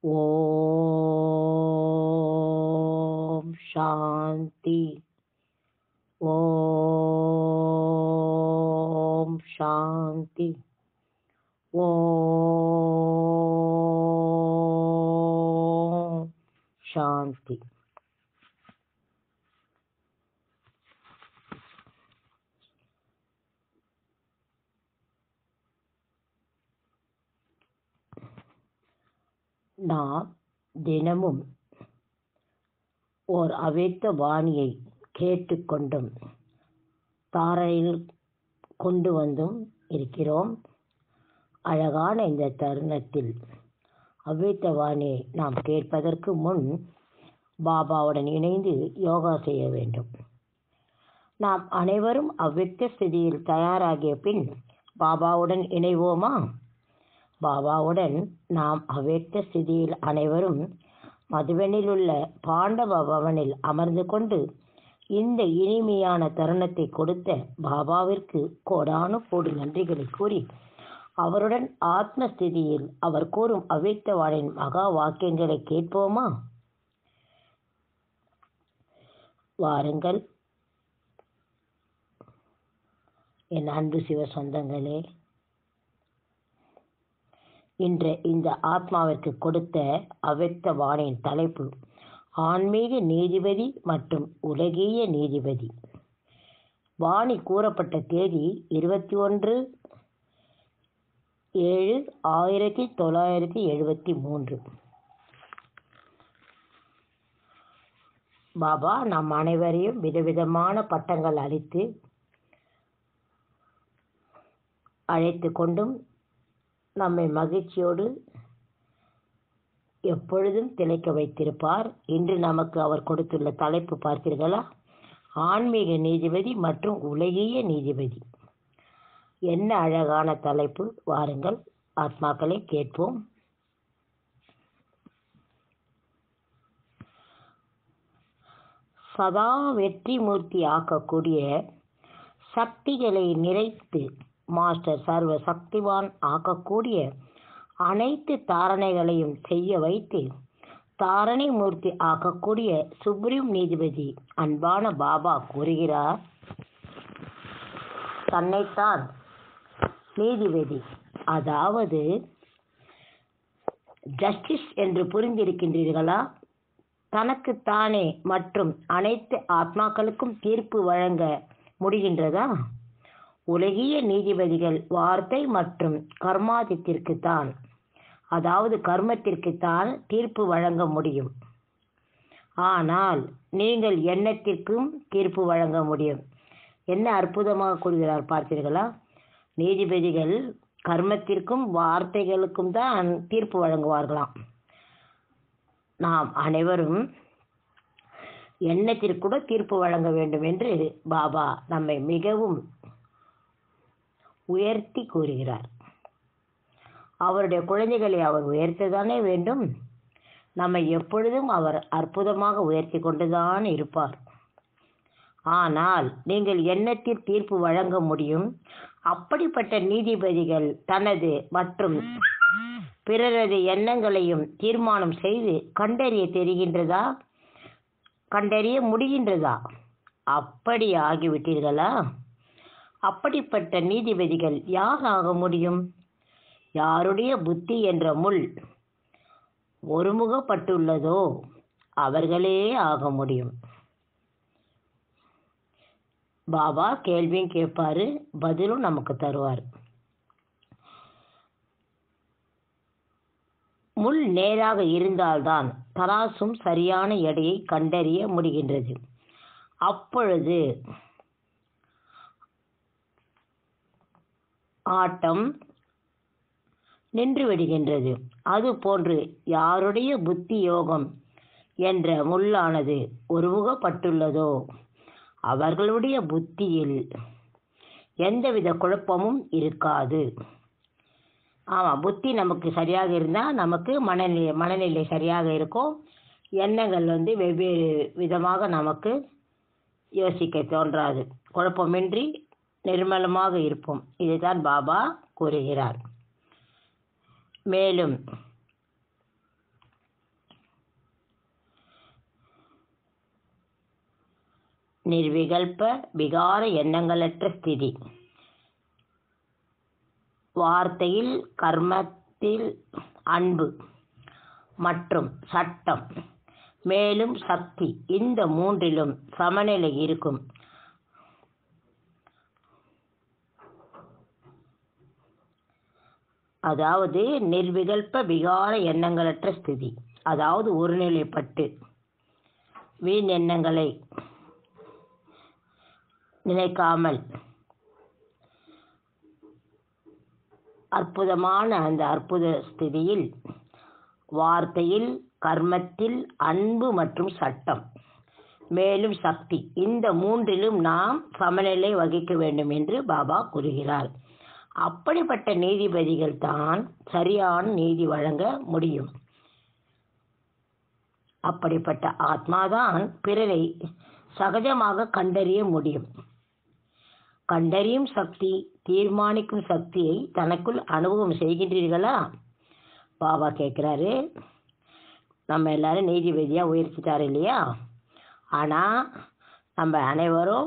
ஓம் சாந்தி ஓம் சாந்தி ஓம் சாந்தி நாம் தினமும் ஓர் அவ்யக்த வாணியை கேட்டுக்கொண்டும் தாரையில் கொண்டு வந்தும் இருக்கிறோம் அழகான இந்த தருணத்தில் அவ்யக்த வாணியை நாம் கேட்பதற்கு முன் பாபாவுடன் இணைந்து யோகா செய்ய வேண்டும் நாம் அனைவரும் அவ்யக்த ஸ்திதியில் தயாராகிய பின் பாபாவுடன் இணைவோமா பாபாவுடன் நாம் அவ்யக்த ஸ்திதியில் அனைவரும் மதுவனில் உள்ள பாண்டவ பவனில் அமர்ந்து கொண்டு இந்த இனிமையான தருணத்தை கொடுத்த பாபாவிற்கு கோடானு கோடி நன்றிகளை கூறி அவருடன் ஆத்ம ஸ்திதியில் அவர் கூறும் அவ்யக்தவானின் மகா வாக்கியங்களை கேட்போமா வாருங்கள் என் அன்பு சிவ சொந்தங்களே இன்று இந்த ஆத்மாவிற்கு கொடுத்த அவ்வக்த வாணியின் தலைப்பு ஆன்மீக நீதிபதி மற்றும் உலகிய நீதிபதி வாணி கூறப்பட்ட தேதி இருபத்தி ஒன்று ஏழு ஆயிரத்தி தொள்ளாயிரத்தி எழுபத்தி மூன்று பாபா நம் அனைவரையும் விதவிதமான பட்டங்கள் அளித்து அழைத்து கொண்டும் நம்மை மகிழ்ச்சியோடு எப்பொழுதும் திளைக்க வைத்திருப்பார் இன்று நமக்கு அவர் கொடுத்துள்ள தலைப்பு பார்த்தீர்களா ஆன்மீக நீதிபதி மற்றும் உலகிய நீதிபதி என்ன அழகான தலைப்பு வாருங்கள் ஆத்மாக்களை கேட்போம் சதா வெற்றி மூர்த்தி ஆக்கக்கூடிய சக்திகளை நிறைத்து மாஸ்டர் சர்வ சக்திவான் ஆக்கக்கூடிய அனைத்து தாரணைகளையும் செய்ய வைத்து தாரணை மூர்த்தி ஆக்கக்கூடிய சுப்ரீம் நீதிபதி அன்பான பாபா கூறுகிறார் தன்னைத்தான் நீதிபதி அதாவது ஜஸ்டிஸ் என்று புரிந்திருக்கின்றீர்களா தனக்குத்தானே மற்றும் அனைத்து ஆத்மாக்களுக்கும் தீர்ப்பு வழங்க முடிகின்றதா உலகிய நீதிபதிகள் வார்த்தை மற்றும் கர்மாதித்திற்கு தான் அதாவது கர்மத்திற்கு தான் தீர்ப்பு வழங்க முடியும் ஆனால் நீங்கள் எண்ணத்திற்கும் தீர்ப்பு வழங்க முடியும் என்ன அற்புதமாக கூறுகிறார் பார்த்தீர்களா நீதிபதிகள் கர்மத்திற்கும் வார்த்தைகளுக்கும் தான் தீர்ப்பு வழங்குவார்களாம் நாம் அனைவரும் எண்ணத்திற்கு கூட தீர்ப்பு வழங்க வேண்டும் என்று பாபா நம்மை மிகவும் உயர்த்தி கூறுகிறார் அவருடைய குழந்தைகளை அவர் உயர்த்ததானே வேண்டும் நம்மை எப்பொழுதும் அவர் அற்புதமாக உயர்த்தி கொண்டுதான் இருப்பார் ஆனால் நீங்கள் எண்ணத்தில் தீர்ப்பு வழங்க முடியும் அப்படிப்பட்ட நீதிபதிகள் தனது மற்றும் பிறரது எண்ணங்களையும் தீர்மானம் செய்து கண்டறிய தெரிகின்றதா கண்டறிய முடிகின்றதா அப்படி ஆகிவிட்டீர்களா அப்படிப்பட்ட நீதிபதிகள் யார் ஆக முடியும் யாருடைய புத்தி என்ற முள் ஒருமுகப்பட்டுள்ளதோ அவர்களே ஆக முடியும் பாபா கேள்வியும் கேட்பாரு பதிலும் நமக்கு தருவார் முள் நேராக இருந்தால்தான் தராசும் சரியான எடையை கண்டறிய முடிகின்றது அப்பொழுது ஆட்டம் நின்று விடுகின்றது அது போன்று யாருடைய புத்தி யோகம் என்ற முள்ளானது ஒருமுகப்பட்டுள்ளதோ அவர்களுடைய புத்தியில் எந்தவித குழப்பமும் இருக்காது ஆமாம் புத்தி நமக்கு சரியாக இருந்தால் நமக்கு மனநிலை மனநிலை சரியாக இருக்கும் எண்ணங்கள் வந்து வெவ்வேறு விதமாக நமக்கு யோசிக்க தோன்றாது குழப்பமின்றி நிர்மலமாக இருப்போம் இதுதான் பாபா கூறுகிறார் மேலும் நிர்விகல்ப விகார எண்ணங்களற்ற ஸ்திதி வார்த்தையில் கர்மத்தில் அன்பு மற்றும் சட்டம் மேலும் சக்தி இந்த மூன்றிலும் சமநிலை இருக்கும் அதாவது நிர்விகல்ப விகார எண்ணங்களற்ற ஸ்திதி அதாவது ஒருநிலைப்பட்டு வீண் எண்ணங்களை நினைக்காமல் அற்புதமான அந்த அற்புத ஸ்திதியில் வார்த்தையில் கர்மத்தில் அன்பு மற்றும் சட்டம் மேலும் சக்தி இந்த மூன்றிலும் நாம் சமநிலை வகிக்க வேண்டும் என்று பாபா கூறுகிறார் அப்படிப்பட்ட நீதிபதிகள் தான் சரியான நீதி வழங்க முடியும் அப்படிப்பட்ட ஆத்மாதான் பிறரை சகஜமாக கண்டறிய முடியும் கண்டறியும் சக்தி தீர்மானிக்கும் சக்தியை தனக்குள் அனுபவம் செய்கின்றீர்களா பாபா கேட்குறாரு நம்ம எல்லாரும் நீதிபதியாக உயர்த்திட்டார் இல்லையா ஆனால் நம்ம அனைவரும்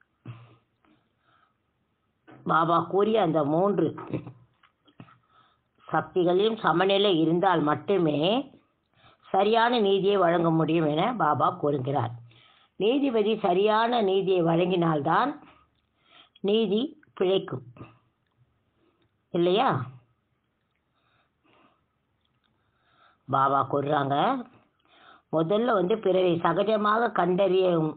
பாபா கூறிய அந்த மூன்று சக்திகளிலும் சமநிலை இருந்தால் மட்டுமே சரியான நீதியை வழங்க முடியும் என பாபா கூறுகிறார் நீதிபதி சரியான நீதியை வழங்கினால்தான் நீதி பிழைக்கும் இல்லையா பாபா கூறுறாங்க முதல்ல வந்து பிறரை சகஜமாக கண்டறியும்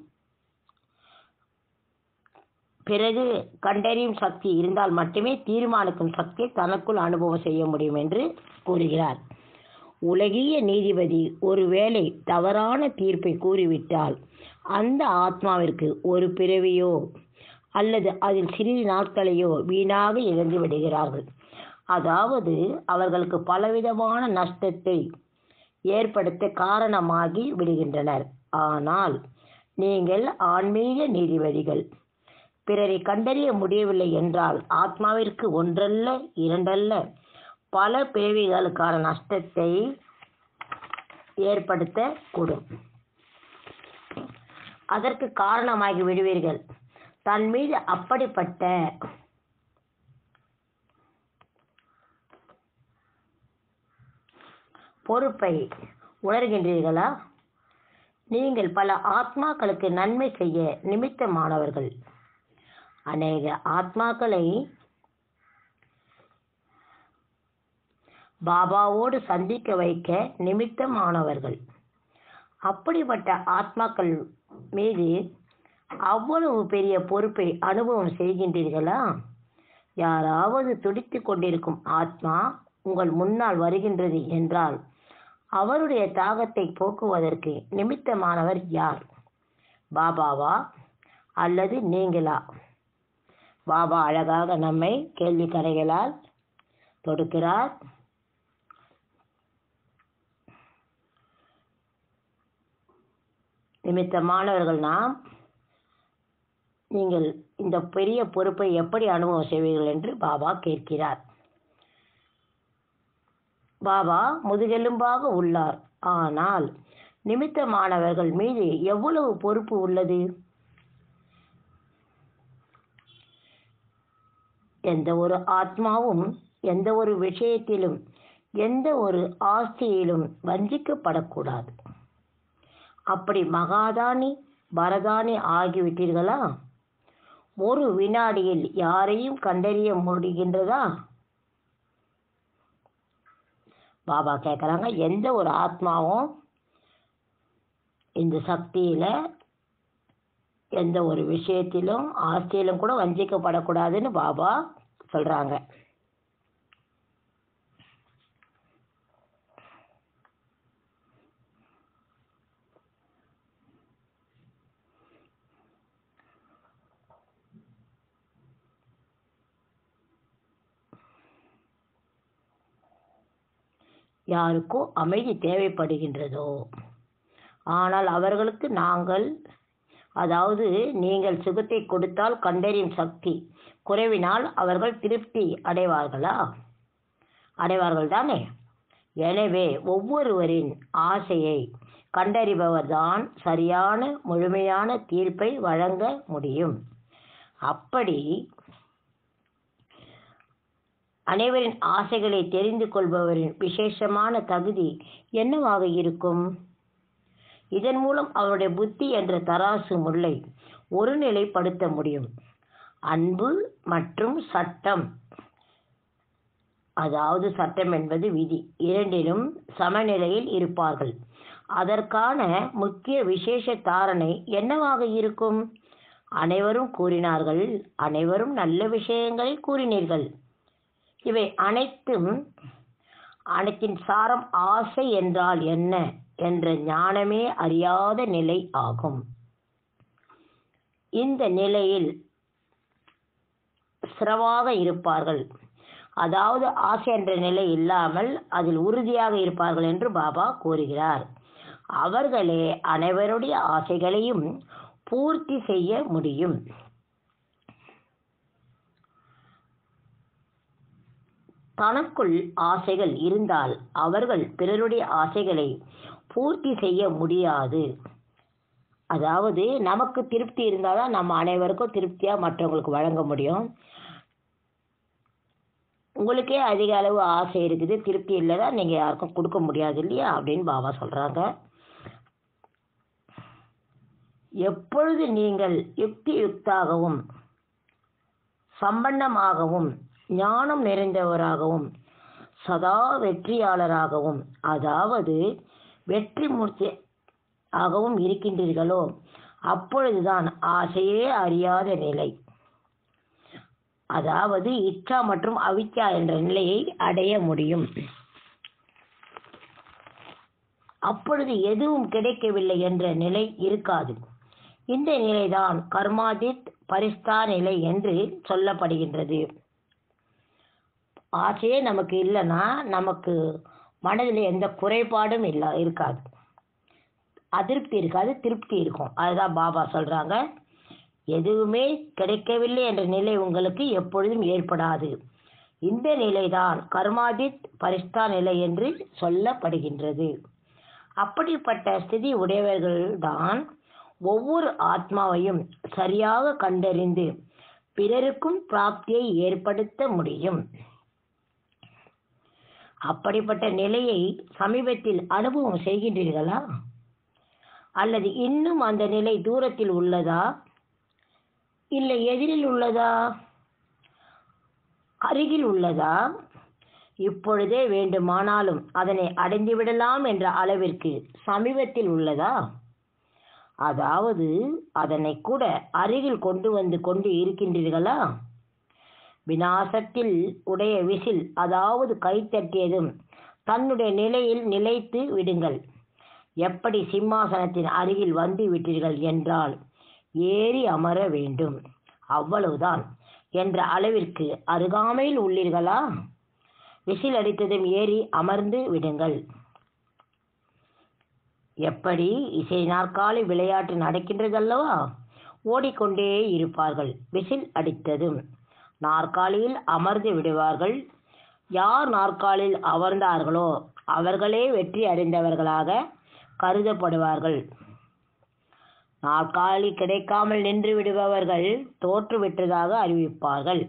பிறகு கண்டறியும் சக்தி இருந்தால் மட்டுமே தீர்மானிக்கும் சக்தி தனக்குள் அனுபவம் செய்ய முடியும் என்று கூறுகிறார் உலகிய நீதிபதி ஒருவேளை தவறான தீர்ப்பை கூறிவிட்டால் அந்த ஆத்மாவிற்கு ஒரு பிறவியோ அல்லது அதில் சிறிது நாட்களையோ வீணாக இழந்து விடுகிறார்கள் அதாவது அவர்களுக்கு பலவிதமான நஷ்டத்தை ஏற்படுத்த காரணமாகி விடுகின்றனர் ஆனால் நீங்கள் ஆன்மீக நீதிபதிகள் பிறரை கண்டறிய முடியவில்லை என்றால் ஆத்மாவிற்கு ஒன்றல்ல இரண்டல்ல பல பிறவிகளுக்கான நஷ்டத்தை ஏற்படுத்தக்கூடும் அதற்கு காரணமாகி விடுவீர்கள் தன் மீது அப்படிப்பட்ட பொறுப்பை உணர்கின்றீர்களா நீங்கள் பல ஆத்மாக்களுக்கு நன்மை செய்ய நிமித்தமானவர்கள் அநேக ஆத்மாக்களை பாபாவோடு சந்திக்க வைக்க நிமித்தமானவர்கள் அப்படிப்பட்ட ஆத்மாக்கள் மீது அவ்வளவு பெரிய பொறுப்பை அனுபவம் செய்கின்றீர்களா யாராவது துடித்து கொண்டிருக்கும் ஆத்மா உங்கள் முன்னால் வருகின்றது என்றால் அவருடைய தாகத்தை போக்குவதற்கு நிமித்தமானவர் யார் பாபாவா அல்லது நீங்களா பாபா அழகாக நம்மை கேள்வி கரைகளால் தொடுக்கிறார் நிமித்தமானவர்கள் நாம் நீங்கள் இந்த பெரிய பொறுப்பை எப்படி அனுபவம் செய்வீர்கள் என்று பாபா கேட்கிறார் பாபா முதுகெலும்பாக உள்ளார் ஆனால் நிமித்தமானவர்கள் மீது எவ்வளவு பொறுப்பு உள்ளது எந்த ஒரு ஆத்மாவும் எந்த ஒரு விஷயத்திலும் எந்த ஒரு ஆஸ்தியிலும் வஞ்சிக்கப்படக்கூடாது அப்படி மகாதானி பரதானி ஆகிவிட்டீர்களா ஒரு வினாடியில் யாரையும் கண்டறிய முடிகின்றதா பாபா கேட்குறாங்க எந்த ஒரு ஆத்மாவும் இந்த சக்தியில் எந்த ஒரு விஷயத்திலும் ஆஸ்தியிலும் கூட வஞ்சிக்கப்படக்கூடாதுன்னு பாபா சொல்கிறாங்க யாருக்கோ அமைதி தேவைப்படுகின்றதோ ஆனால் அவர்களுக்கு நாங்கள் அதாவது நீங்கள் சுகத்தை கொடுத்தால் கண்டறியும் சக்தி குறைவினால் அவர்கள் திருப்தி அடைவார்களா அடைவார்கள் தானே எனவே ஒவ்வொருவரின் ஆசையை கண்டறிபவர்தான் சரியான முழுமையான தீர்ப்பை வழங்க முடியும் அப்படி அனைவரின் ஆசைகளை தெரிந்து கொள்பவரின் விசேஷமான தகுதி என்னவாக இருக்கும் இதன் மூலம் அவருடைய புத்தி என்ற தராசு முல்லை ஒருநிலைப்படுத்த முடியும் அன்பு மற்றும் சட்டம் அதாவது சட்டம் என்பது விதி இரண்டிலும் சமநிலையில் இருப்பார்கள் அதற்கான முக்கிய விசேஷ தாரணை என்னவாக இருக்கும் அனைவரும் கூறினார்கள் அனைவரும் நல்ல விஷயங்களை கூறினீர்கள் இவை அனைத்தும் அனைத்தின் சாரம் ஆசை என்றால் என்ன என்ற ஞானமே அறியாத நிலை ஆகும் இந்த நிலையில் சிறவாக இருப்பார்கள் அதாவது ஆசை என்ற நிலை இல்லாமல் அதில் உறுதியாக இருப்பார்கள் என்று பாபா கூறுகிறார் அவர்களே அனைவருடைய ஆசைகளையும் பூர்த்தி செய்ய முடியும் தனக்குள் ஆசைகள் இருந்தால் அவர்கள் பிறருடைய ஆசைகளை பூர்த்தி செய்ய முடியாது அதாவது நமக்கு திருப்தி இருந்தால் தான் நம்ம அனைவருக்கும் திருப்தியாக மற்றவங்களுக்கு வழங்க முடியும் உங்களுக்கே அதிக அளவு ஆசை இருக்குது திருப்தி இல்லைன்னா நீங்கள் யாருக்கும் கொடுக்க முடியாது இல்லையா அப்படின்னு பாபா சொல்கிறாங்க எப்பொழுது நீங்கள் யுக்தி யுக்தாகவும் சம்பன்னமாகவும் ஞானம் நிறைந்தவராகவும் சதா வெற்றியாளராகவும் அதாவது வெற்றி மூர்த்தி ஆகவும் இருக்கின்றீர்களோ அப்பொழுதுதான் ஆசையே அறியாத நிலை அதாவது இச்சா மற்றும் அவிச்சா என்ற நிலையை அடைய முடியும் அப்பொழுது எதுவும் கிடைக்கவில்லை என்ற நிலை இருக்காது இந்த நிலைதான் கர்மாதித் பரிஸ்தா நிலை என்று சொல்லப்படுகின்றது ஆசையே நமக்கு இல்லைன்னா நமக்கு மனதில் எந்த குறைபாடும் இல்லை இருக்காது அதிருப்தி இருக்காது திருப்தி இருக்கும் அதுதான் பாபா சொல்றாங்க எதுவுமே கிடைக்கவில்லை என்ற நிலை உங்களுக்கு எப்பொழுதும் ஏற்படாது இந்த நிலைதான் கர்மாதித் பரிஸ்தா நிலை என்று சொல்லப்படுகின்றது அப்படிப்பட்ட ஸ்திதி உடையவர்கள்தான் ஒவ்வொரு ஆத்மாவையும் சரியாக கண்டறிந்து பிறருக்கும் பிராப்தியை ஏற்படுத்த முடியும் அப்படிப்பட்ட நிலையை சமீபத்தில் அனுபவம் செய்கின்றீர்களா அல்லது இன்னும் அந்த நிலை தூரத்தில் உள்ளதா இல்லை எதிரில் உள்ளதா அருகில் உள்ளதா இப்பொழுதே வேண்டுமானாலும் அதனை அடைந்து விடலாம் என்ற அளவிற்கு சமீபத்தில் உள்ளதா அதாவது அதனை கூட அருகில் கொண்டு வந்து கொண்டு இருக்கின்றீர்களா விநாசத்தில் உடைய விசில் அதாவது கைத்தட்டியதும் தன்னுடைய நிலையில் நிலைத்து விடுங்கள் எப்படி சிம்மாசனத்தின் அருகில் வந்து விட்டீர்கள் என்றால் ஏறி அமர வேண்டும் அவ்வளவுதான் என்ற அளவிற்கு அருகாமையில் உள்ளீர்களா விசில் அடித்ததும் ஏறி அமர்ந்து விடுங்கள் எப்படி இசை நாற்காலி விளையாட்டு நடக்கின்றதல்லவா ஓடிக்கொண்டே இருப்பார்கள் விசில் அடித்ததும் நாற்காலியில் அமர்ந்து விடுவார்கள் யார் நாற்காலியில் அமர்ந்தார்களோ அவர்களே வெற்றி அடைந்தவர்களாக கருதப்படுவார்கள் நாற்காலி கிடைக்காமல் நின்று விடுபவர்கள் தோற்றுவிட்டதாக அறிவிப்பார்கள்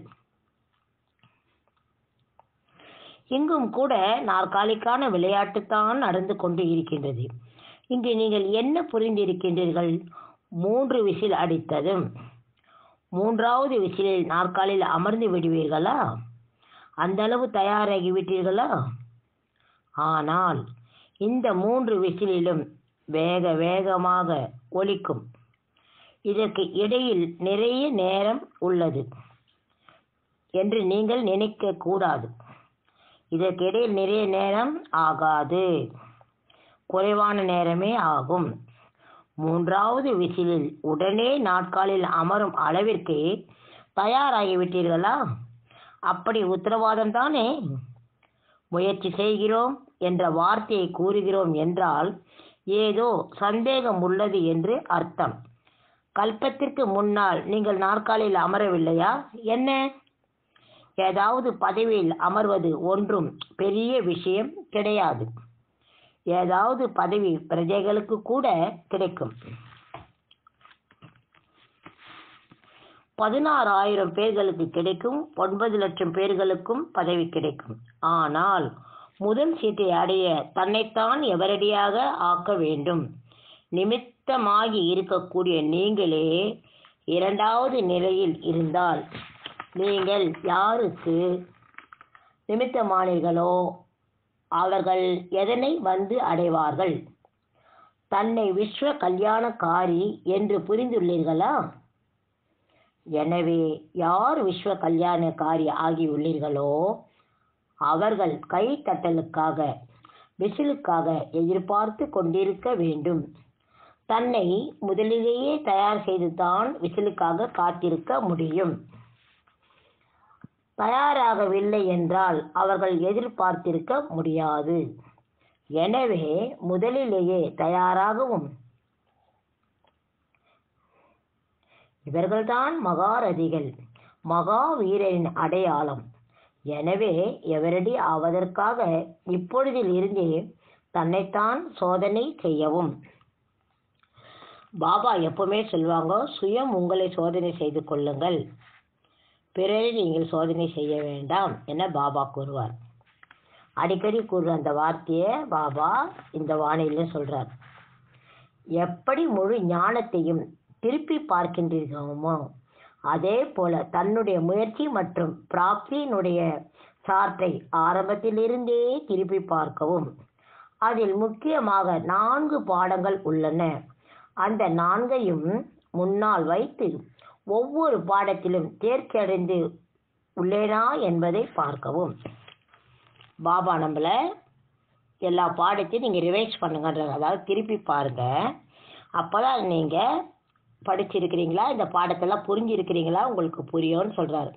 இங்கும் கூட நாற்காலிக்கான விளையாட்டுத்தான் நடந்து கொண்டு இருக்கின்றது இங்கு நீங்கள் என்ன புரிந்திருக்கின்றீர்கள் மூன்று விசில் அடித்ததும் மூன்றாவது விசிலில் நாற்காலில் அமர்ந்து விடுவீர்களா அந்த அளவு தயாராகி விட்டீர்களா ஆனால் இந்த மூன்று விசிலிலும் வேக வேகமாக ஒலிக்கும் இதற்கு இடையில் நிறைய நேரம் உள்ளது என்று நீங்கள் நினைக்க கூடாது இதற்கு இடையில் நிறைய நேரம் ஆகாது குறைவான நேரமே ஆகும் மூன்றாவது விசிலில் உடனே நாட்காலில் அமரும் அளவிற்கு தயாராகிவிட்டீர்களா அப்படி உத்தரவாதம் தானே முயற்சி செய்கிறோம் என்ற வார்த்தையை கூறுகிறோம் என்றால் ஏதோ சந்தேகம் உள்ளது என்று அர்த்தம் கல்பத்திற்கு முன்னால் நீங்கள் நாற்காலியில் அமரவில்லையா என்ன ஏதாவது பதவியில் அமர்வது ஒன்றும் பெரிய விஷயம் கிடையாது ஏதாவது பதவி பிரஜைகளுக்கு கூட கிடைக்கும் பதினாறாயிரம் பேர்களுக்கு கிடைக்கும் ஒன்பது லட்சம் பேர்களுக்கும் பதவி கிடைக்கும் ஆனால் முதல் சீட்டை அடைய தன்னைத்தான் எவரடியாக ஆக்க வேண்டும் நிமித்தமாகி இருக்கக்கூடிய நீங்களே இரண்டாவது நிலையில் இருந்தால் நீங்கள் யாருக்கு நிமித்தமானீர்களோ அவர்கள் எதனை வந்து அடைவார்கள் தன்னை விஸ்வ கல்யாணக்காரி என்று புரிந்துள்ளீர்களா எனவே யார் விஸ்வ கல்யாணக்காரி ஆகியுள்ளீர்களோ அவர்கள் கை தட்டலுக்காக விசிலுக்காக எதிர்பார்த்து கொண்டிருக்க வேண்டும் தன்னை முதலிலேயே தயார் செய்துதான் விசிலுக்காக காத்திருக்க முடியும் தயாராகவில்லை என்றால் அவர்கள் எதிர்பார்த்திருக்க முடியாது எனவே முதலிலேயே தயாராகவும் இவர்கள்தான் மகாரதிகள் மகாவீரரின் அடையாளம் எனவே எவரடி ஆவதற்காக இப்பொழுதில் இருந்தே தன்னைத்தான் சோதனை செய்யவும் பாபா எப்பவுமே சொல்லுவாங்க சுயம் உங்களை சோதனை செய்து கொள்ளுங்கள் பிறரை நீங்கள் சோதனை செய்ய வேண்டாம் என பாபா கூறுவார் அடிக்கடி கூறுற அந்த வார்த்தையை பாபா இந்த வானிலையும் சொல்றார் எப்படி முழு ஞானத்தையும் திருப்பி பார்க்கின்றீர்களோ அதே போல தன்னுடைய முயற்சி மற்றும் பிராப்தியினுடைய சார்ட்டை ஆரம்பத்திலிருந்தே திருப்பி பார்க்கவும் அதில் முக்கியமாக நான்கு பாடங்கள் உள்ளன அந்த நான்கையும் முன்னால் வைத்து ஒவ்வொரு பாடத்திலும் தேர்ச்சி அடைந்து உள்ளேனா என்பதை பார்க்கவும் பாபா நம்மள எல்லா பாடத்தையும் நீங்கள் ரிவைஸ் பண்ணுங்கன்றாங்க அதாவது திருப்பி பாருங்க அப்போதான் நீங்கள் படிச்சிருக்கிறீங்களா இந்த பாடத்தெல்லாம் புரிஞ்சிருக்கிறீங்களா உங்களுக்கு புரியும்னு சொல்கிறாரு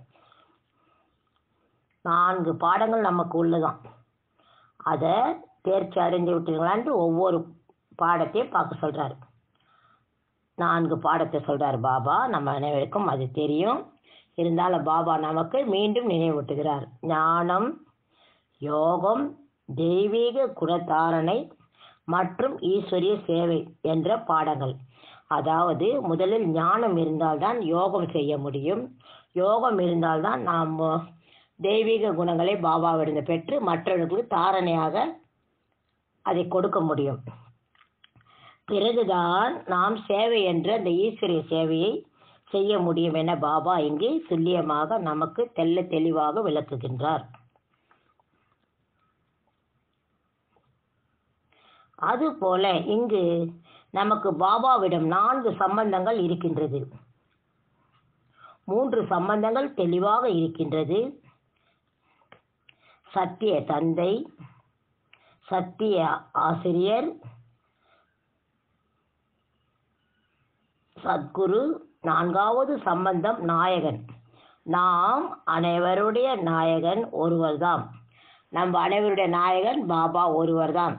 நான்கு பாடங்கள் நமக்கு உள்ளதான் அதை தேர்ச்சி அடைந்து விட்டீங்களான்ட்டு ஒவ்வொரு பாடத்தையும் பார்க்க சொல்கிறாரு நான்கு பாடத்தை சொல்கிறார் பாபா நம்ம அனைவருக்கும் அது தெரியும் இருந்தாலும் பாபா நமக்கு மீண்டும் நினைவூட்டுகிறார் ஞானம் யோகம் தெய்வீக குணத்தாரணை மற்றும் ஈஸ்வரிய சேவை என்ற பாடங்கள் அதாவது முதலில் ஞானம் இருந்தால்தான் யோகம் செய்ய முடியும் யோகம் இருந்தால்தான் நாம் தெய்வீக குணங்களை பாபாவிடம் பெற்று மற்றவர்களுக்கு தாரணையாக அதை கொடுக்க முடியும் பிறகுதான் நாம் சேவை என்ற அந்த ஈஸ்வரிய சேவையை செய்ய முடியும் என பாபா இங்கு துல்லியமாக நமக்கு தெல்ல தெளிவாக விளக்குகின்றார் அதுபோல இங்கு நமக்கு பாபாவிடம் நான்கு சம்பந்தங்கள் இருக்கின்றது மூன்று சம்பந்தங்கள் தெளிவாக இருக்கின்றது சத்திய தந்தை சத்திய ஆசிரியர் சத்குரு நான்காவது சம்பந்தம் நாயகன் நாம் அனைவருடைய நாயகன் ஒருவர்தான் நம்ம அனைவருடைய நாயகன் பாபா ஒருவர்தான்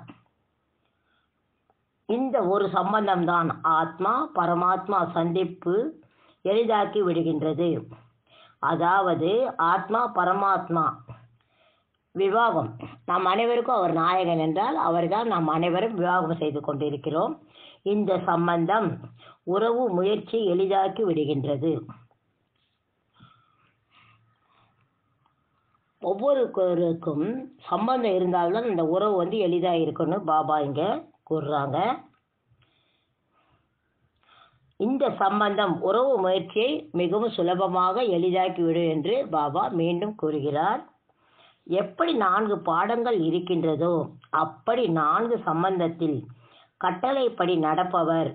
இந்த ஒரு சம்பந்தம் தான் ஆத்மா பரமாத்மா சந்திப்பு எளிதாக்கி விடுகின்றது அதாவது ஆத்மா பரமாத்மா விவாகம் நாம் அனைவருக்கும் அவர் நாயகன் என்றால் அவர்தான் நாம் அனைவரும் விவாகம் செய்து கொண்டிருக்கிறோம் இந்த சம்பந்தம் உறவு முயற்சி எளிதாக்கி விடுகின்றது ஒவ்வொருவருக்கும் சம்பந்தம் இருந்தால்தான் இந்த உறவு வந்து எளிதாக இருக்குன்னு பாபா இங்க கூறுறாங்க இந்த சம்பந்தம் உறவு முயற்சியை மிகவும் சுலபமாக எளிதாக்கிவிடும் என்று பாபா மீண்டும் கூறுகிறார் எப்படி நான்கு பாடங்கள் இருக்கின்றதோ அப்படி நான்கு சம்பந்தத்தில் கட்டளைப்படி நடப்பவர்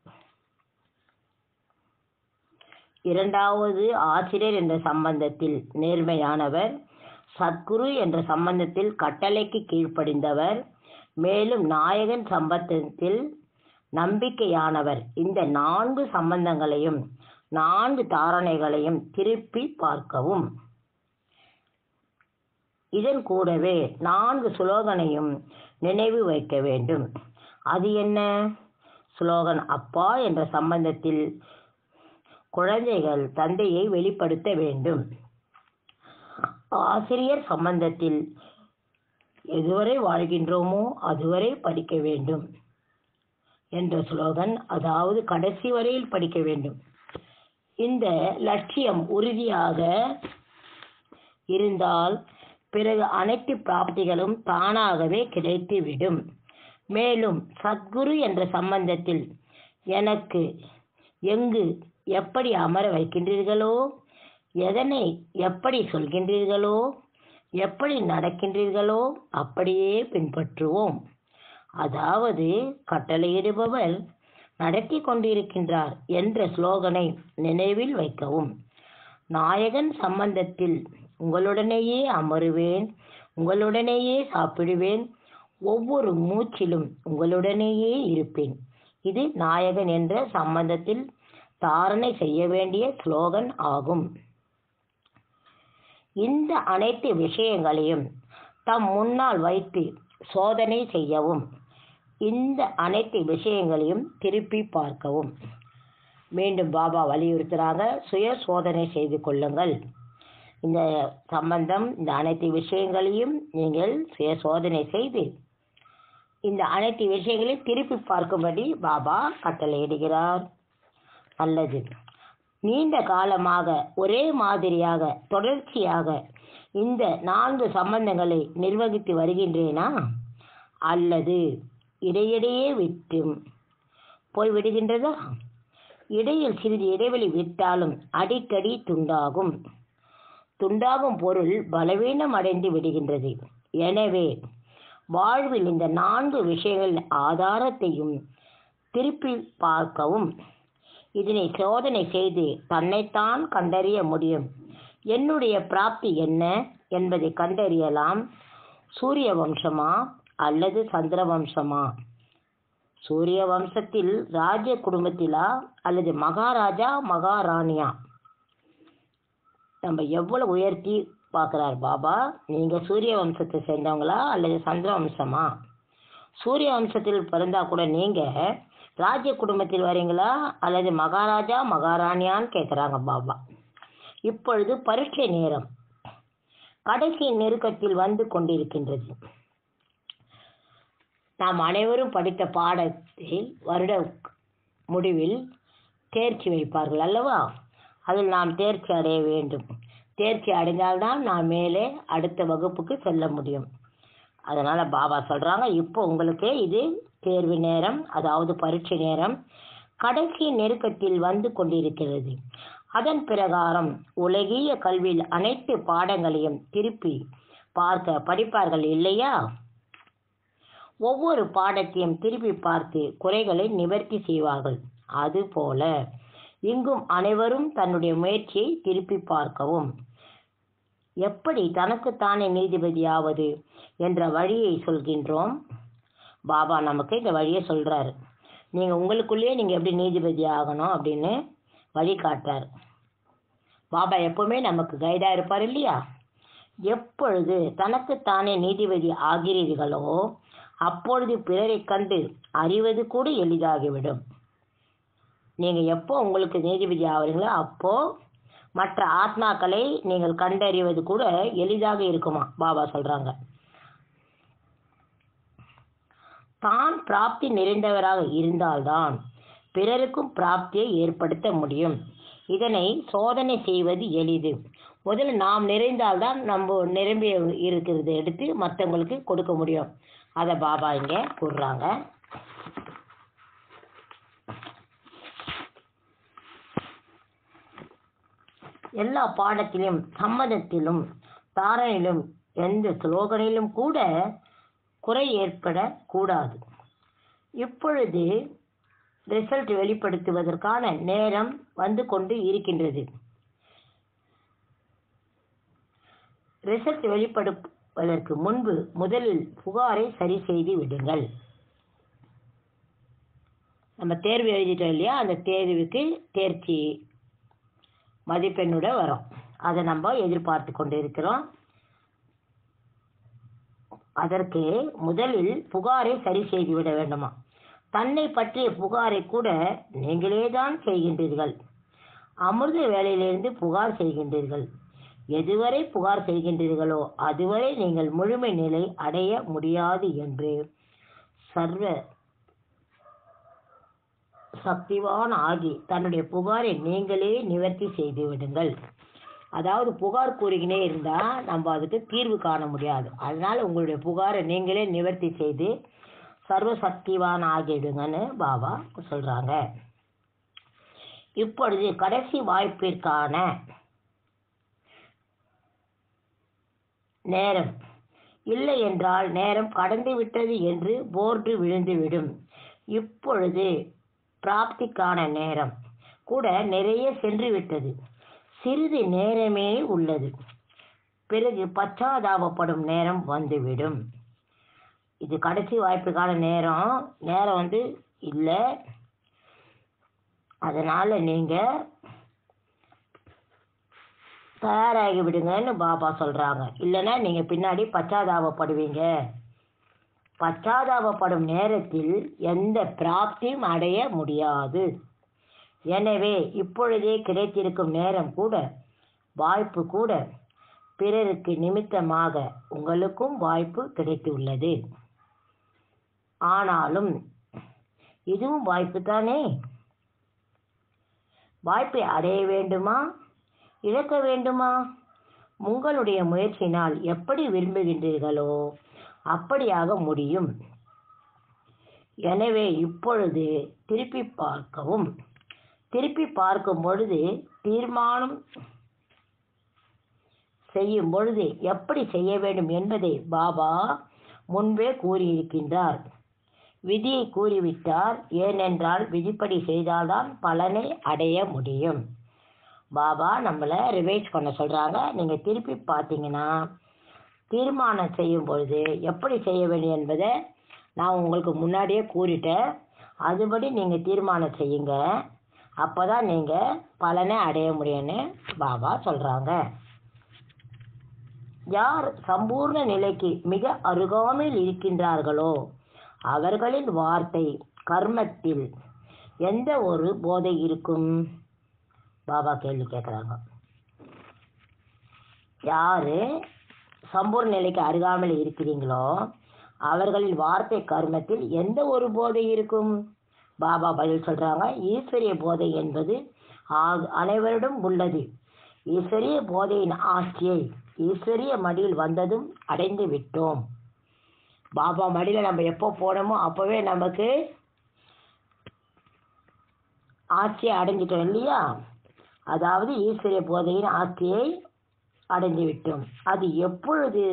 இரண்டாவது ஆசிரியர் என்ற சம்பந்தத்தில் நேர்மையானவர் சத்குரு என்ற சம்பந்தத்தில் கட்டளைக்கு கீழ்ப்படிந்தவர் மேலும் நாயகன் சம்பந்தத்தில் நம்பிக்கையானவர் இந்த நான்கு சம்பந்தங்களையும் நான்கு தாரணைகளையும் திருப்பி பார்க்கவும் இதன் கூடவே நான்கு சுலோகனையும் நினைவு வைக்க வேண்டும் அது என்ன சுலோகன் அப்பா என்ற சம்பந்தத்தில் குழந்தைகள் தந்தையை வெளிப்படுத்த வேண்டும் ஆசிரியர் சம்பந்தத்தில் எதுவரை வாழ்கின்றோமோ அதுவரை படிக்க வேண்டும் என்ற ஸ்லோகன் அதாவது கடைசி வரையில் படிக்க வேண்டும் இந்த லட்சியம் உறுதியாக இருந்தால் பிறகு அனைத்து பிராப்திகளும் தானாகவே கிடைத்துவிடும் மேலும் சத்குரு என்ற சம்பந்தத்தில் எனக்கு எங்கு எப்படி அமர வைக்கின்றீர்களோ எதனை எப்படி சொல்கின்றீர்களோ எப்படி நடக்கின்றீர்களோ அப்படியே பின்பற்றுவோம் அதாவது கட்டளையிடுபவர் நடத்தி கொண்டிருக்கின்றார் என்ற ஸ்லோகனை நினைவில் வைக்கவும் நாயகன் சம்பந்தத்தில் உங்களுடனேயே அமருவேன் உங்களுடனேயே சாப்பிடுவேன் ஒவ்வொரு மூச்சிலும் உங்களுடனேயே இருப்பேன் இது நாயகன் என்ற சம்பந்தத்தில் தாரணை செய்ய வேண்டிய ஸ்லோகன் ஆகும் இந்த அனைத்து விஷயங்களையும் தம் முன்னால் வைத்து சோதனை செய்யவும் இந்த அனைத்து விஷயங்களையும் திருப்பி பார்க்கவும் மீண்டும் பாபா வலியுறுத்துறாங்க சுய சோதனை செய்து கொள்ளுங்கள் இந்த சம்பந்தம் இந்த அனைத்து விஷயங்களையும் நீங்கள் சுய சோதனை செய்து இந்த அனைத்து விஷயங்களையும் திருப்பி பார்க்கும்படி பாபா கட்டளையிடுகிறார் நல்லது நீண்ட காலமாக ஒரே மாதிரியாக தொடர்ச்சியாக இந்த நான்கு சம்பந்தங்களை நிர்வகித்து வருகின்றேனா அல்லது இடையிடையே விட்டும் போய்விடுகின்றதா இடையில் சிறிது இடைவெளி விட்டாலும் அடிக்கடி துண்டாகும் துண்டாகும் பொருள் பலவீனம் அடைந்து விடுகின்றது எனவே வாழ்வில் இந்த நான்கு விஷயங்கள் ஆதாரத்தையும் திருப்பி பார்க்கவும் இதனை சோதனை செய்து தன்னைத்தான் கண்டறிய முடியும் என்னுடைய பிராப்தி என்ன என்பதை கண்டறியலாம் சூரிய வம்சமா அல்லது சந்திர வம்சமா சூரிய வம்சத்தில் ராஜ குடும்பத்திலா அல்லது மகாராஜா மகாராணியா நம்ம எவ்வளவு உயர்த்தி பார்க்குறார் பாபா நீங்க சூரிய வம்சத்தை சேர்ந்தவங்களா அல்லது சந்திர வம்சமா சூரிய வம்சத்தில் பிறந்தா கூட நீங்க ராஜ்ய குடும்பத்தில் வரீங்களா அல்லது மகாராஜா மகாராணியான்னு கேட்குறாங்க பாபா இப்பொழுது பரீட்சை நேரம் கடைசி நெருக்கத்தில் வந்து கொண்டிருக்கின்றது நாம் அனைவரும் படித்த பாடத்தில் வருட முடிவில் தேர்ச்சி வைப்பார்கள் அல்லவா அதில் நாம் தேர்ச்சி அடைய வேண்டும் தேர்ச்சி அடைந்தால்தான் நாம் மேலே அடுத்த வகுப்புக்கு செல்ல முடியும் அதனால பாபா சொல்றாங்க இப்போ உங்களுக்கு இது தேர்வு நேரம் அதாவது பரீட்சை நேரம் கடைசி நெருக்கத்தில் வந்து கொண்டிருக்கிறது அதன் பிரகாரம் உலகிய கல்வியில் அனைத்து பாடங்களையும் திருப்பி பார்க்க படிப்பார்கள் இல்லையா ஒவ்வொரு பாடத்தையும் திருப்பி பார்த்து குறைகளை நிவர்த்தி செய்வார்கள் அதுபோல இங்கும் அனைவரும் தன்னுடைய முயற்சியை திருப்பி பார்க்கவும் எப்படி தனக்குத்தானே நீதிபதியாவது என்ற வழியை சொல்கின்றோம் பாபா நமக்கு இந்த வழியை சொல்றாரு நீங்க உங்களுக்குள்ளேயே நீங்க எப்படி நீதிபதி ஆகணும் அப்படின்னு வழி காட்டுறாரு பாபா எப்பவுமே நமக்கு கைடா இருப்பார் இல்லையா எப்பொழுது தனக்குத்தானே நீதிபதி ஆகிறீர்களோ அப்பொழுது பிறரை கண்டு அறிவது கூட எளிதாகிவிடும் நீங்க எப்போ உங்களுக்கு நீதிபதி ஆகிறீங்களோ அப்போ மற்ற ஆத்மாக்களை நீங்கள் கண்டறிவது கூட எளிதாக இருக்குமா பாபா சொல்றாங்க தான் பிராப்தி நிறைந்தவராக இருந்தால்தான் பிறருக்கும் பிராப்தியை ஏற்படுத்த முடியும் இதனை சோதனை செய்வது எளிது முதல்ல நாம் நிறைந்தால்தான் நம்ம நிரம்பி இருக்கிறத எடுத்து மற்றவங்களுக்கு கொடுக்க முடியும் அதை பாபா இங்க கூறுறாங்க எல்லா பாடத்திலும் சம்மதத்திலும் தாரணிலும் எந்த ஸ்லோகனிலும் கூட குறை ஏற்படக்கூடாது இப்பொழுது ரிசல்ட் வெளிப்படுத்துவதற்கான நேரம் வந்து கொண்டு இருக்கின்றது ரிசல்ட் வெளிப்படுவதற்கு முன்பு முதலில் புகாரை சரி செய்து விடுங்கள் நம்ம தேர்வு எழுதிட்டோம் இல்லையா அந்த தேர்வுக்கு தேர்ச்சி மதிப்பெண்ணோட வரும் அதை நம்ம எதிர்பார்த்து கொண்டு இருக்கிறோம் அதற்கு முதலில் புகாரை சரி செய்து விட வேண்டுமா தன்னை பற்றிய புகாரை கூட நீங்களே தான் செய்கின்றீர்கள் அமிர்த வேலையிலிருந்து புகார் செய்கின்றீர்கள் எதுவரை புகார் செய்கின்றீர்களோ அதுவரை நீங்கள் முழுமை நிலை அடைய முடியாது என்று சர்வ சக்திவான் ஆகி தன்னுடைய புகாரை நீங்களே நிவர்த்தி செய்து விடுங்கள் அதாவது புகார் கூறிக்கினே இருந்தால் நம்ம அதுக்கு தீர்வு காண முடியாது அதனால் உங்களுடைய புகாரை நீங்களே நிவர்த்தி செய்து சர்வ சக்திவான் ஆகிடுங்கன்னு பாபா சொல்கிறாங்க இப்பொழுது கடைசி வாய்ப்பிற்கான நேரம் இல்லை என்றால் நேரம் கடந்து விட்டது என்று போர்டு விழுந்துவிடும் இப்பொழுது பிராப்திக்கான நேரம் கூட நிறைய சென்று விட்டது சிறிது நேரமே உள்ளது பிறகு பச்சாதாபப்படும் நேரம் வந்துவிடும் இது கடைசி வாய்ப்புக்கான நேரம் நேரம் வந்து இல்லை அதனால் நீங்கள் தயாராகி விடுங்கன்னு பாபா சொல்கிறாங்க இல்லைன்னா நீங்கள் பின்னாடி பச்சாதாபப்படுவீங்க பச்சாதாபப்படும் நேரத்தில் எந்த பிராப்தியும் அடைய முடியாது எனவே இப்பொழுதே கிடைத்திருக்கும் நேரம் கூட வாய்ப்பு கூட பிறருக்கு நிமித்தமாக உங்களுக்கும் வாய்ப்பு கிடைத்துள்ளது ஆனாலும் இதுவும் வாய்ப்பு தானே வாய்ப்பை அடைய வேண்டுமா இழக்க வேண்டுமா உங்களுடைய முயற்சினால் எப்படி விரும்புகின்றீர்களோ அப்படியாக முடியும் எனவே இப்பொழுது திருப்பி பார்க்கவும் திருப்பி பார்க்கும் பொழுது தீர்மானம் செய்யும் பொழுது எப்படி செய்ய வேண்டும் என்பதை பாபா முன்பே கூறியிருக்கின்றார் விதியை கூறிவிட்டார் ஏனென்றால் விதிப்படி செய்தால்தான் பலனை அடைய முடியும் பாபா நம்மளை ரிவைஸ் பண்ண சொல்கிறாங்க நீங்கள் திருப்பி பார்த்தீங்கன்னா தீர்மானம் செய்யும் பொழுது எப்படி செய்ய வேண்டும் என்பதை நான் உங்களுக்கு முன்னாடியே கூறிட்டேன் அதுபடி நீங்கள் தீர்மானம் செய்யுங்க அப்போ தான் நீங்கள் பலனை அடைய முடியும்னு பாபா சொல்கிறாங்க யார் சம்பூர்ண நிலைக்கு மிக அருகாமையில் இருக்கின்றார்களோ அவர்களின் வார்த்தை கர்மத்தில் எந்த ஒரு போதை இருக்கும் பாபா கேள்வி கேட்குறாங்க யாரு சம்பூர்ண நிலைக்கு அருகாமையில் இருக்கிறீங்களோ அவர்களின் வார்த்தை கர்மத்தில் எந்த ஒரு போதை இருக்கும் பாபா பதில் சொல்றாங்க ஈஸ்வரிய போதை என்பது ஆ- அனைவரிடம் உள்ளது ஈஸ்வரிய போதையின் ஆட்சியை ஈஸ்வரிய மடியில் வந்ததும் அடைந்து விட்டோம் பாபா மடியில் நம்ம எப்போ போனோமோ அப்போவே நமக்கு ஆட்சியை அடைஞ்சிட்டோம் இல்லையா அதாவது ஈஸ்வரிய போதையின் ஆட்சியை அடைந்து விட்டோம் அது எப்பொழுது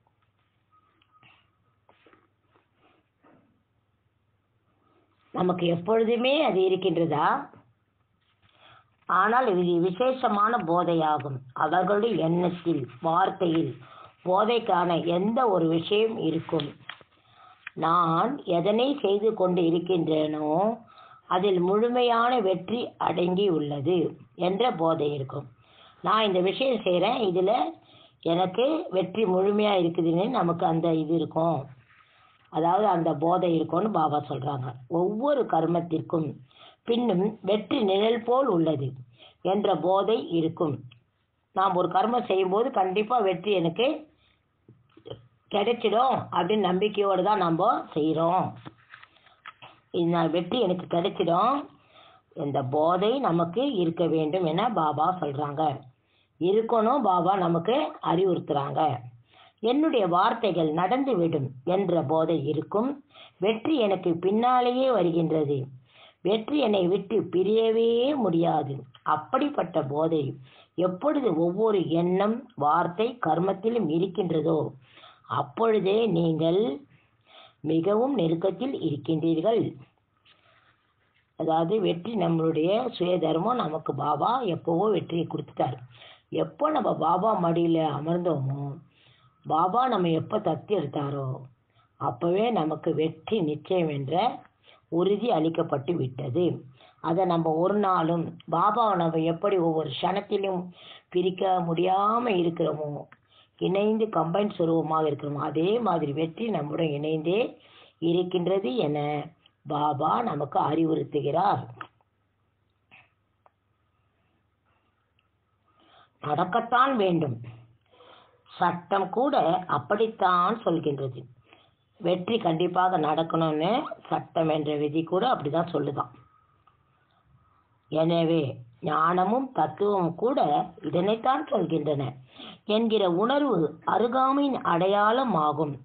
நமக்கு எப்பொழுதுமே அது இருக்கின்றதா ஆனால் இது விசேஷமான போதையாகும் அவர்களுடைய எண்ணத்தில் வார்த்தையில் போதைக்கான எந்த ஒரு விஷயம் இருக்கும் நான் எதனை செய்து கொண்டு இருக்கின்றேனோ அதில் முழுமையான வெற்றி அடங்கி உள்ளது என்ற போதை இருக்கும் நான் இந்த விஷயம் செய்கிறேன் இதில் எனக்கு வெற்றி முழுமையாக இருக்குதுன்னு நமக்கு அந்த இது இருக்கும் அதாவது அந்த போதை இருக்கும்னு பாபா சொல்றாங்க ஒவ்வொரு கர்மத்திற்கும் பின்னும் வெற்றி நிழல் போல் உள்ளது என்ற போதை இருக்கும் நாம் ஒரு கர்மம் செய்யும்போது கண்டிப்பா வெற்றி எனக்கு கிடைச்சிடும் அப்படின்னு நம்பிக்கையோடு தான் நம்ம செய்கிறோம் இந்த வெற்றி எனக்கு கிடைச்சிடும் இந்த போதை நமக்கு இருக்க வேண்டும் என பாபா சொல்றாங்க இருக்கணும் பாபா நமக்கு அறிவுறுத்துறாங்க என்னுடைய வார்த்தைகள் நடந்துவிடும் என்ற போதை இருக்கும் வெற்றி எனக்கு பின்னாலேயே வருகின்றது வெற்றி என்னை விட்டு பிரியவே முடியாது அப்படிப்பட்ட போதை எப்பொழுது ஒவ்வொரு எண்ணம் வார்த்தை கர்மத்திலும் இருக்கின்றதோ அப்பொழுதே நீங்கள் மிகவும் நெருக்கத்தில் இருக்கின்றீர்கள் அதாவது வெற்றி நம்மளுடைய சுயதர்மம் நமக்கு பாபா எப்போவோ வெற்றியை கொடுத்துட்டார் எப்போ நம்ம பாபா மடியில் அமர்ந்தோமோ பாபா நம்ம எப்போ தத்தி எடுத்தாரோ அப்போவே நமக்கு வெற்றி நிச்சயம் என்ற உறுதி அளிக்கப்பட்டு விட்டது அதை நம்ம ஒரு நாளும் பாபாவை நம்ம எப்படி ஒவ்வொரு க்ஷணத்திலும் பிரிக்க முடியாமல் இருக்கிறோமோ இணைந்து கம்பைன் சுரூபமாக இருக்கிறோமோ அதே மாதிரி வெற்றி நம்முடன் இணைந்தே இருக்கின்றது என பாபா நமக்கு அறிவுறுத்துகிறார் நடக்கத்தான் வேண்டும் சட்டம் கூட அப்படித்தான் சொல்கின்றது வெற்றி கண்டிப்பாக நடக்கணும்னு சட்டம் என்ற விதி கூட அப்படிதான் சொல்லுதான் எனவே ஞானமும் தத்துவமும் கூட இதனைத்தான் சொல்கின்றன என்கிற உணர்வு அருகாமையின் அடையாளம் ஆகும்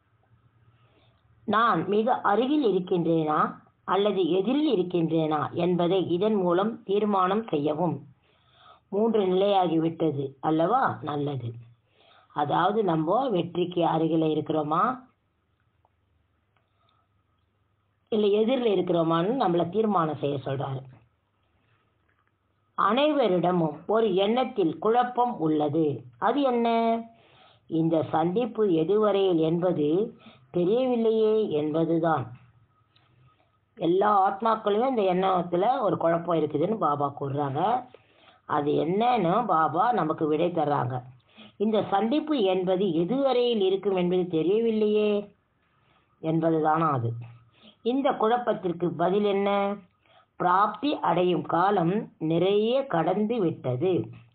நான் மிக அருகில் இருக்கின்றேனா அல்லது எதிரில் இருக்கின்றேனா என்பதை இதன் மூலம் தீர்மானம் செய்யவும் மூன்று நிலையாகிவிட்டது அல்லவா நல்லது அதாவது நம்ம வெற்றிக்கு அருகில் இருக்கிறோமா இல்லை எதிரில் இருக்கிறோமான்னு நம்மளை தீர்மானம் செய்ய சொல்றாரு அனைவரிடமும் ஒரு எண்ணத்தில் குழப்பம் உள்ளது அது என்ன இந்த சந்திப்பு எதுவரையில் என்பது தெரியவில்லையே என்பதுதான் எல்லா ஆத்மாக்களுமே இந்த எண்ணத்துல ஒரு குழப்பம் இருக்குதுன்னு பாபா கூறுறாங்க அது என்னன்னு பாபா நமக்கு விடை தர்றாங்க இந்த சந்திப்பு என்பது எதுவரையில் இருக்கும் என்பது தெரியவில்லையே என்பதுதானா அது இந்த குழப்பத்திற்கு பதில் என்ன பிராப்தி அடையும் காலம் நிறைய கடந்து விட்டது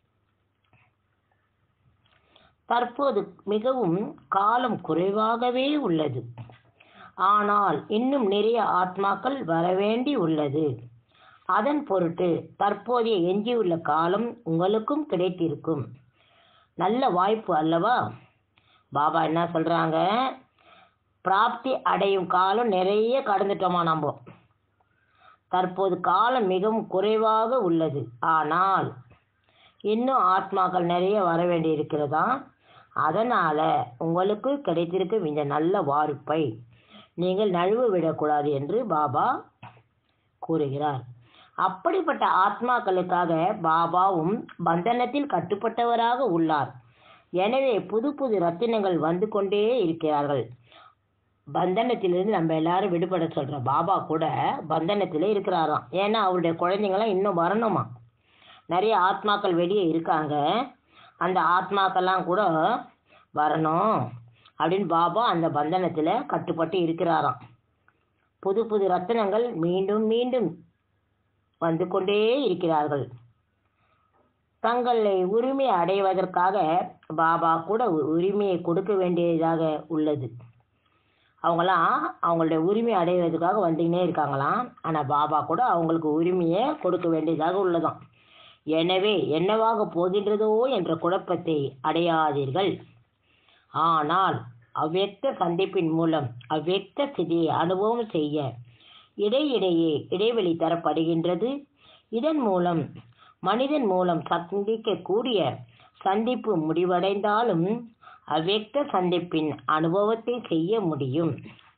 தற்போது மிகவும் காலம் குறைவாகவே உள்ளது ஆனால் இன்னும் நிறைய ஆத்மாக்கள் வரவேண்டி உள்ளது அதன் பொருட்டு தற்போதைய எஞ்சியுள்ள காலம் உங்களுக்கும் கிடைத்திருக்கும் நல்ல வாய்ப்பு அல்லவா பாபா என்ன சொல்றாங்க பிராப்தி அடையும் காலம் நிறைய கடந்துட்டோமா நம்ம தற்போது காலம் மிகவும் குறைவாக உள்ளது ஆனால் இன்னும் ஆத்மாக்கள் நிறைய வர வேண்டி இருக்கிறதா அதனால உங்களுக்கு கிடைத்திருக்கும் இந்த நல்ல வாய்ப்பை நீங்கள் நழுவ விடக்கூடாது என்று பாபா கூறுகிறார் அப்படிப்பட்ட ஆத்மாக்களுக்காக பாபாவும் பந்தனத்தில் கட்டுப்பட்டவராக உள்ளார் எனவே புது புது ரத்தினங்கள் வந்து கொண்டே இருக்கிறார்கள் பந்தனத்திலிருந்து நம்ம எல்லாரும் விடுபட சொல்ற பாபா கூட பந்தனத்திலே இருக்கிறாராம் ஏன்னா அவருடைய குழந்தைங்களாம் இன்னும் வரணுமா நிறைய ஆத்மாக்கள் வெளியே இருக்காங்க அந்த ஆத்மாக்கள்லாம் கூட வரணும் அப்படின்னு பாபா அந்த பந்தனத்தில் கட்டுப்பட்டு இருக்கிறாராம் புது புது ரத்தினங்கள் மீண்டும் மீண்டும் வந்து கொண்டே இருக்கிறார்கள் தங்களை உரிமை அடைவதற்காக பாபா கூட உரிமையை கொடுக்க வேண்டியதாக உள்ளது அவங்களாம் அவங்களுடைய உரிமை அடைவதற்காக வந்துக்கினே இருக்காங்களாம் ஆனால் பாபா கூட அவங்களுக்கு உரிமையை கொடுக்க வேண்டியதாக உள்ளதாம் எனவே என்னவாக போகின்றதோ என்ற குழப்பத்தை அடையாதீர்கள் ஆனால் அவ்வக்த சந்திப்பின் மூலம் அவ்வக்த ஸ்திதியை அனுபவம் செய்ய இடையிடையே இடைவெளி தரப்படுகின்றது இதன் மூலம் மனிதன் மூலம் சந்திக்கக்கூடிய சந்திப்பு முடிவடைந்தாலும் அவ்வக்த சந்திப்பின் அனுபவத்தை செய்ய முடியும்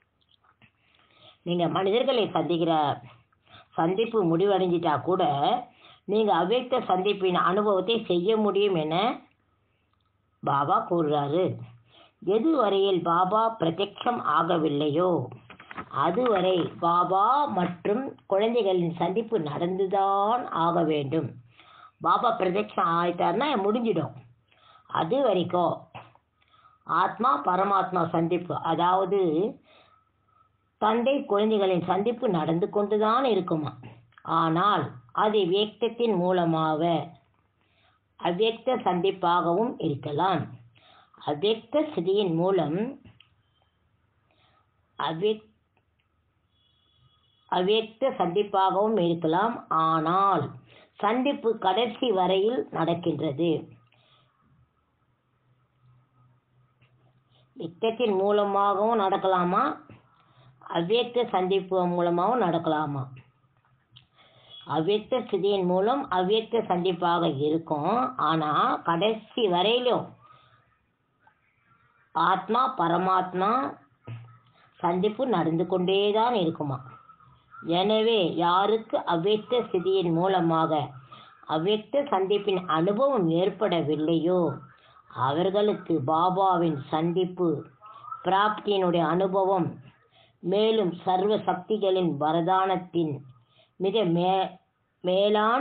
நீங்க மனிதர்களை சந்திக்கிற சந்திப்பு முடிவடைஞ்சிட்டா கூட நீங்க அவ்வக்த சந்திப்பின் அனுபவத்தை செய்ய முடியும் என பாபா கூறுறாரு எதுவரையில் பாபா பிரத்யக்ஷம் ஆகவில்லையோ அதுவரை பாபா மற்றும் குழந்தைகளின் சந்திப்பு நடந்துதான் ஆக வேண்டும் பாபா பிரத்யக்ஷம் ஆயிட்டார்னா முடிஞ்சிடும் அது வரைக்கும் ஆத்மா பரமாத்மா சந்திப்பு அதாவது தந்தை குழந்தைகளின் சந்திப்பு நடந்து கொண்டுதான் இருக்குமா ஆனால் அது வியக்தத்தின் மூலமாக அவ்வியக்த சந்திப்பாகவும் இருக்கலாம் அவ்வியக்த ஸ்திதியின் மூலம் அவ்வியக் அவ்வியக்த சந்திப்பாகவும் இருக்கலாம் ஆனால் சந்திப்பு கடைசி வரையில் நடக்கின்றது வித்தத்தின் மூலமாகவும் நடக்கலாமா அவ்வியக்த சந்திப்பு மூலமாகவும் நடக்கலாமா அவ்வியக்த ஸ்திதியின் மூலம் அவ்வியக்த சந்திப்பாக இருக்கும் ஆனா கடைசி வரையிலும் ஆத்மா பரமாத்மா சந்திப்பு நடந்து கொண்டேதான் இருக்குமா எனவே யாருக்கு அவ்வியக்த ஸ்திதியின் மூலமாக அவ்வியக்த சந்திப்பின் அனுபவம் ஏற்படவில்லையோ அவர்களுக்கு பாபாவின் சந்திப்பு பிராப்தியினுடைய அனுபவம் மேலும் சர்வ சக்திகளின் வரதானத்தின் மிக மே மேலான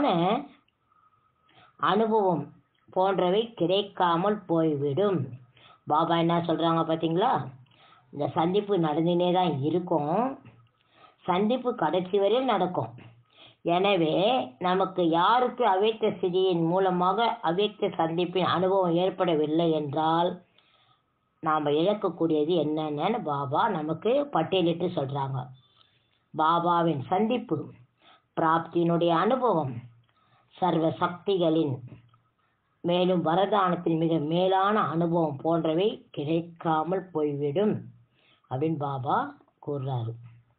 அனுபவம் போன்றவை கிடைக்காமல் போய்விடும் பாபா என்ன சொல்றாங்க பார்த்தீங்களா இந்த சந்திப்பு நடந்துனே தான் இருக்கும் சந்திப்பு கடைசி வரையில் நடக்கும் எனவே நமக்கு யாருக்கு அவ்யக்த ஸ்திதியின் மூலமாக அவ்யக்த சந்திப்பின் அனுபவம் ஏற்படவில்லை என்றால் நாம் இழக்கக்கூடியது என்னென்னு பாபா நமக்கு பட்டியலிட்டு சொல்கிறாங்க பாபாவின் சந்திப்பு பிராப்தியினுடைய அனுபவம் சர்வ சக்திகளின் மேலும் வரதானத்தின் மிக மேலான அனுபவம் போன்றவை கிடைக்காமல் போய்விடும் அப்படின்னு பாபா கூறுறாரு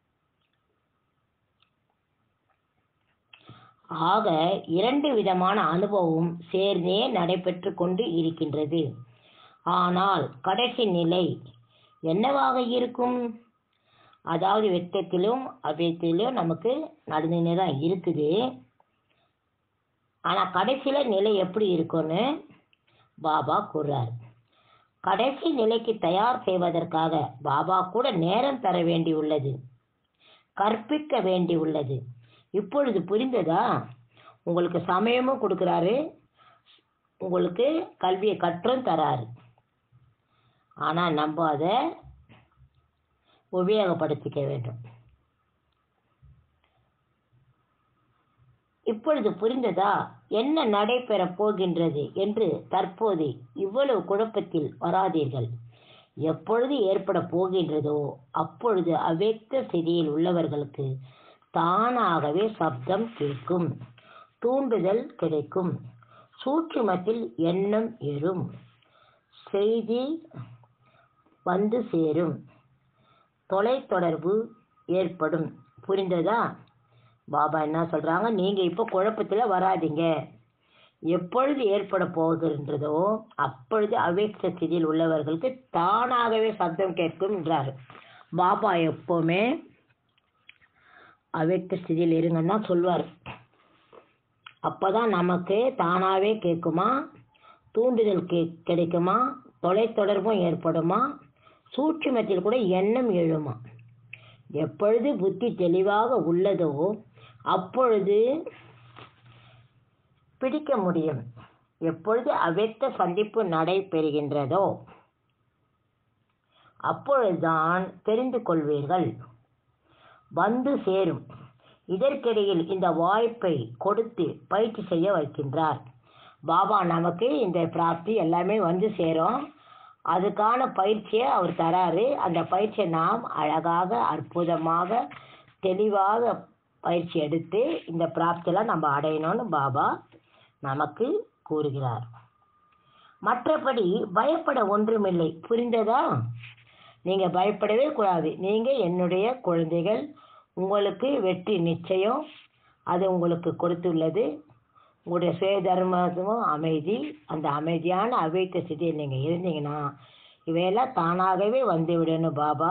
ஆக இரண்டு விதமான அனுபவம் சேர்ந்தே நடைபெற்று கொண்டு இருக்கின்றது ஆனால் கடைசி நிலை என்னவாக இருக்கும் அதாவது வெட்டத்திலும் அவ்வியத்திலும் நமக்கு நடந்துனே தான் இருக்குது ஆனால் கடைசியில் நிலை எப்படி இருக்கும்னு பாபா கூறுறார் கடைசி நிலைக்கு தயார் செய்வதற்காக பாபா கூட நேரம் தர வேண்டியுள்ளது கற்பிக்க வேண்டியுள்ளது இப்பொழுது புரிந்ததா உங்களுக்கு சமயமும் கொடுக்குறாரு உங்களுக்கு கல்வியை கற்றும் தராரு ஆனால் நம்ம அதை உபயோகப்படுத்திக்க வேண்டும் இப்பொழுது புரிந்ததா என்ன நடைபெறப் போகின்றது என்று தற்போது இவ்வளவு குழப்பத்தில் வராதீர்கள் எப்பொழுது ஏற்பட போகின்றதோ அப்பொழுது அவ்வக்த ஸ்திதியில் உள்ளவர்களுக்கு தானாகவே சப்தம் கேட்கும் தூண்டுதல் கிடைக்கும் சூட்சுமத்தில் எண்ணம் எழும் செய்தி வந்து சேரும் தொலைத்தொடர்பு ஏற்படும் புரிந்ததா பாபா என்ன சொல்கிறாங்க நீங்கள் இப்போ குழப்பத்தில் வராதீங்க எப்பொழுது ஏற்பட போகின்றதோ அப்பொழுது அவ்யக்த ஸ்திதியில் உள்ளவர்களுக்கு தானாகவே சப்தம் கேட்கும் என்றார் பாபா எப்போவுமே அவ்யக்த ஸ்திதியில் இருங்கன்னு தான் சொல்வார் அப்போ தான் நமக்கு தானாகவே கேட்குமா தூண்டுதல் கே கிடைக்குமா தொலைத்தொடர்பும் ஏற்படுமா சூட்சுமத்தில் கூட எண்ணம் எழுமா எப்பொழுது புத்தி தெளிவாக உள்ளதோ அப்பொழுது பிடிக்க முடியும் எப்பொழுது அவ்வக்த சந்திப்பு நடைபெறுகின்றதோ அப்பொழுதுதான் தெரிந்து கொள்வீர்கள் வந்து சேரும் இதற்கிடையில் இந்த வாய்ப்பை கொடுத்து பயிற்சி செய்ய வைக்கின்றார் பாபா நமக்கு இந்த பிராப்தி எல்லாமே வந்து சேரும் அதுக்கான பயிற்சியை அவர் தராரு அந்த பயிற்சியை நாம் அழகாக அற்புதமாக தெளிவாக பயிற்சி எடுத்து இந்த பிராப்தியெல்லாம் நம்ம அடையணும்னு பாபா நமக்கு கூறுகிறார் மற்றபடி பயப்பட ஒன்றுமில்லை புரிந்ததா நீங்கள் பயப்படவே கூடாது நீங்கள் என்னுடைய குழந்தைகள் உங்களுக்கு வெற்றி நிச்சயம் அது உங்களுக்கு கொடுத்துள்ளது உங்களுடைய சுயதர்மமும் அமைதி அந்த அமைதியான அவைக்க ஸ்திதியில் நீங்கள் இருந்தீங்கன்னா இவையெல்லாம் தானாகவே வந்துவிடணும் பாபா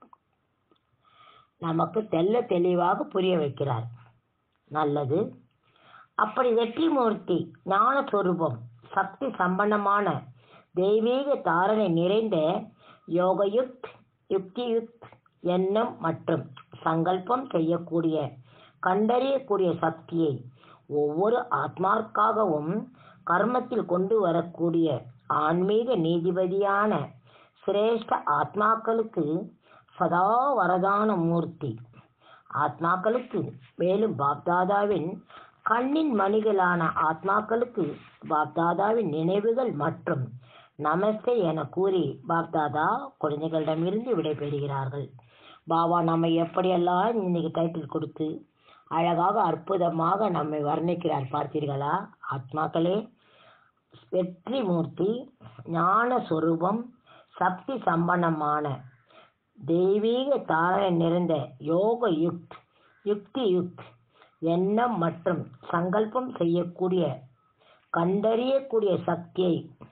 நமக்கு தெல்ல தெளிவாக புரிய வைக்கிறார் நல்லது அப்படி வெற்றி மூர்த்தி ஞான சொரூபம் சக்தி சம்பந்தமான தெய்வீக தாரணை நிறைந்த யோகயுக்த் யுக்தியுக்த் எண்ணம் மற்றும் சங்கல்பம் செய்யக்கூடிய கண்டறியக்கூடிய சக்தியை ஒவ்வொரு ஆத்மார்க்காகவும் கர்மத்தில் கொண்டு வரக்கூடிய ஆன்மீக நீதிபதியான சிரேஷ்ட ஆத்மாக்களுக்கு சதா வரதான மூர்த்தி ஆத்மாக்களுக்கு மேலும் பாப்தாதாவின் கண்ணின் மணிகளான ஆத்மாக்களுக்கு பாப்தாதாவின் நினைவுகள் மற்றும் நமஸ்தே என கூறி பாப்தாதா குழந்தைகளிடமிருந்து விடைபெறுகிறார்கள் பாபா நம்மை எப்படியெல்லாம் இன்னைக்கு டைட்டில் கொடுத்து அழகாக அற்புதமாக நம்மை வர்ணிக்கிறார் பார்த்தீர்களா ஆத்மாக்களே வெற்றி மூர்த்தி ஞான சொரூபம் சக்தி சம்பன்னமான தெய்வீக தாரணை நிறைந்த யோக யுக்த் யுக்தி யுக்த் எண்ணம் மற்றும் சங்கல்பம் செய்யக்கூடிய கண்டறியக்கூடிய சக்தியை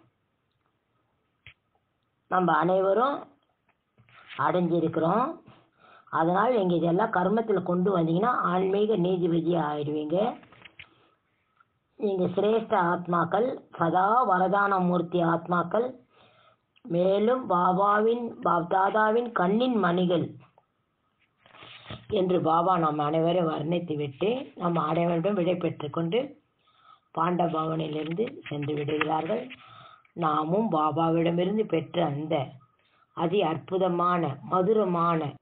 நம்ம அனைவரும் அடைஞ்சிருக்கிறோம் அதனால் நீங்கள் இதெல்லாம் கர்மத்தில் கொண்டு வந்தீங்கன்னா ஆன்மீக நீதிபதி ஆயிடுவீங்க நீங்கள் சிரேஷ்ட ஆத்மாக்கள் சதா வரதான மூர்த்தி ஆத்மாக்கள் மேலும் பாபாவின் பாப்தாதாவின் கண்ணின் மணிகள் என்று பாபா நம் அனைவரும் வர்ணித்து விட்டு நம் அனைவரிடம் விடை பெற்றுக்கொண்டு பாண்டபவனிலிருந்து சென்று விடுகிறார்கள் நாமும் பாபாவிடமிருந்து பெற்ற அந்த அதி அற்புதமான மதுரமான